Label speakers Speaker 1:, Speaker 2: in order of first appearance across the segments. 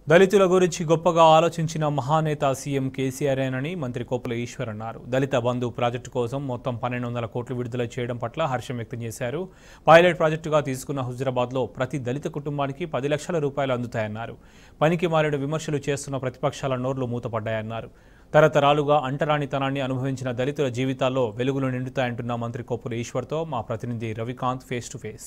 Speaker 1: దళితుల గురించి గొప్పగా ఆలోచించిన మహానేత సీఎం కేసీఆర్ఏనని మంత్రి కోపుల ఈశ్వర్ అన్నారు దళిత బంధు ప్రాజెక్టు కోసం మొత్తం పన్నెండు వందల కోట్లు విడుదల చేయడం పట్ల హర్షం వ్యక్తం చేశారు పైలట్ ప్రాజెక్టుగా తీసుకున్న హుజురాబాద్లో ప్రతి దళిత కుటుంబానికి పది లక్షల రూపాయలు అందుతాయన్నారు పనికి మారిన విమర్శలు చేస్తున్న ప్రతిపక్షాల నోర్లు మూతపడ్డాయన్నారు తరతరాలుగా అంటరానితనాన్ని అనుభవించిన దళితుల జీవితాల్లో వెలుగులు నిండుతాయంటున్న మంత్రి కోపుల ఈశ్వర్తో మా ప్రతినిధి Ravikanth face to face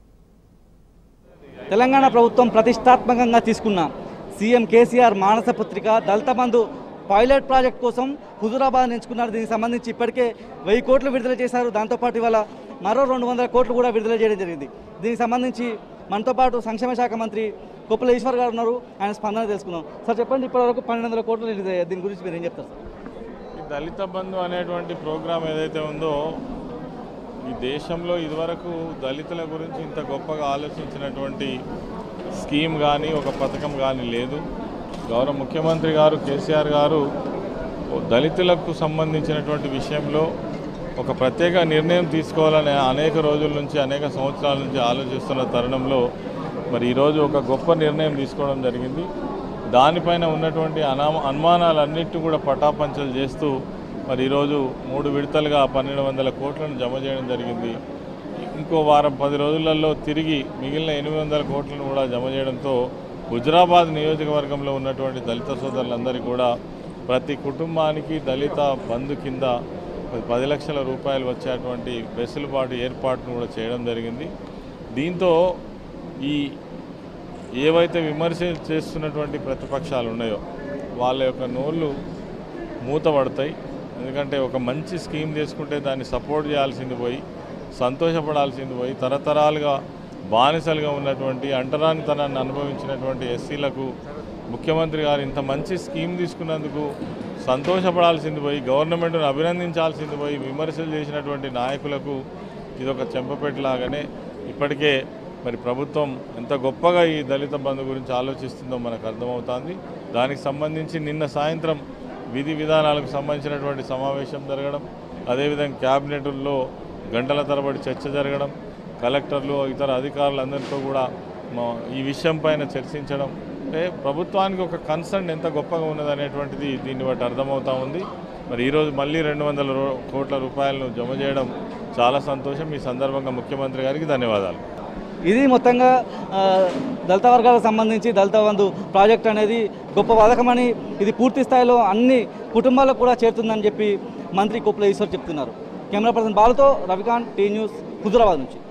Speaker 2: Telangana ప్రభుత్వం ప్రతిష్టాత్మకంగా తీసుకున్న సీఎం కేసీఆర్ మానస పుత్రిక దళిత బంధు పైలట్ ప్రాజెక్ట్ కోసం హుజురాబాద్ ఎంచుకున్నారు దీనికి సంబంధించి ఇప్పటికే వెయ్యి కోట్లు విడుదల చేశారు దాంతోపాటు ఇవాళ మరో రెండు వందల కోట్లు కూడా విడుదల చేయడం జరిగింది దీనికి సంబంధించి మనతో పాటు సంక్షేమ శాఖ మంత్రి కొప్పుల ఈశ్వర్ గారు ఉన్నారు ఆయన స్పందన తెలుసుకుందాం సార్ చెప్పండి ఇప్పటివరకు పన్నెండు వందల కోట్లు రిలీజ్ అయ్యాయి దీని గురించి మీరు ఏం చెప్తారు సార్
Speaker 3: ఈ దళిత బంధు అనేటువంటి ప్రోగ్రాం ఏదైతే ఉందో ఈ దేశంలో ఇదివరకు దళితుల గురించి ఇంత గొప్పగా ఆలోచించినటువంటి స్కీమ్ కానీ ఒక పథకం కానీ లేదు గౌరవ ముఖ్యమంత్రి గారు కేసీఆర్ గారు ఓ దళితులకు సంబంధించినటువంటి విషయంలో ఒక ప్రత్యేక నిర్ణయం తీసుకోవాలని అనేక రోజుల నుంచి అనేక సంవత్సరాల నుంచి ఆలోచిస్తున్న తరుణంలో మరి ఈరోజు ఒక గొప్ప నిర్ణయం తీసుకోవడం జరిగింది దానిపైన ఉన్నటువంటి అనా అనుమానాలన్నిటి కూడా పటాపంచలు చేస్తూ మరి ఈరోజు మూడు విడతలుగా పన్నెండు వందల కోట్లను జమ చేయడం జరిగింది ఇంకో వారం పది రోజులలో తిరిగి మిగిలిన ఎనిమిది వందల కోట్లను కూడా జమ చేయడంతో హుజరాబాద్ నియోజకవర్గంలో ఉన్నటువంటి దళిత సోదరులందరికీ కూడా ప్రతి కుటుంబానికి దళిత బంధు కింద పది- పది లక్షల రూపాయలు వచ్చేటువంటి వెసులుబాటు ఏర్పాటును కూడా చేయడం జరిగింది దీంతో ఈ ఏవైతే విమర్శలు చేస్తున్నటువంటి ప్రతిపక్షాలు ఉన్నాయో వాళ్ళ యొక్క నోళ్ళు మూతపడతాయి ఎందుకంటే ఒక మంచి స్కీమ్ తీసుకుంటే దాన్ని సపోర్ట్ చేయాల్సింది పోయి సంతోషపడాల్సింది పోయి తరతరాలుగా బానిసలుగా ఉన్నటువంటి అంటరానితనాన్ని అనుభవించినటువంటి ఎస్సీలకు ముఖ్యమంత్రి గారు ఇంత మంచి స్కీమ్ తీసుకున్నందుకు సంతోషపడాల్సింది పోయి గవర్నమెంట్ను అభినందించాల్సింది పోయి విమర్శలు చేసినటువంటి నాయకులకు ఇదొక చెంపపెట్టలాగానే ఇప్పటికే మరి ప్రభుత్వం ఎంత గొప్పగా ఈ దళిత బంధు గురించి ఆలోచిస్తుందో మనకు అర్థమవుతుంది దానికి సంబంధించి నిన్న సాయంత్రం విధి విధానాలకు సంబంధించినటువంటి సమావేశం జరగడం అదేవిధంగా క్యాబినెట్లో గంటల తరబడి చర్చ జరగడం కలెక్టర్లు ఇతర అధికారులందరితో కూడా మా- ఈ విషయం పైన చర్చించడం అంటే ప్రభుత్వానికి ఒక కన్సర్న్ ఎంత గొప్పగా ఉన్నదనేటువంటిది దీన్ని బట్టి అర్థమవుతా ఉంది మరి ఈరోజు మళ్ళీ రెండు వందల రూ- కోట్ల రూపాయలను జమ చేయడం చాలా సంతోషం ఈ సందర్భంగా ముఖ్యమంత్రి గారికి ధన్యవాదాలు
Speaker 2: ఇది మొత్తంగా ఆ, దళిత వర్గాలకు సంబంధించి దళిత బంధు ప్రాజెక్ట్ అనేది గొప్ప పథకమని ఇది పూర్తి స్థాయిలో అన్ని కుటుంబాలకు కూడా చేరుతుందని చెప్పి మంత్రి కొప్పుల ఈశ్వర్ చెప్తున్నారు కెమెరా పర్సన్ బాలుతో రవికాంత్ టీ న్యూస్ హుజురాబాద్ నుంచి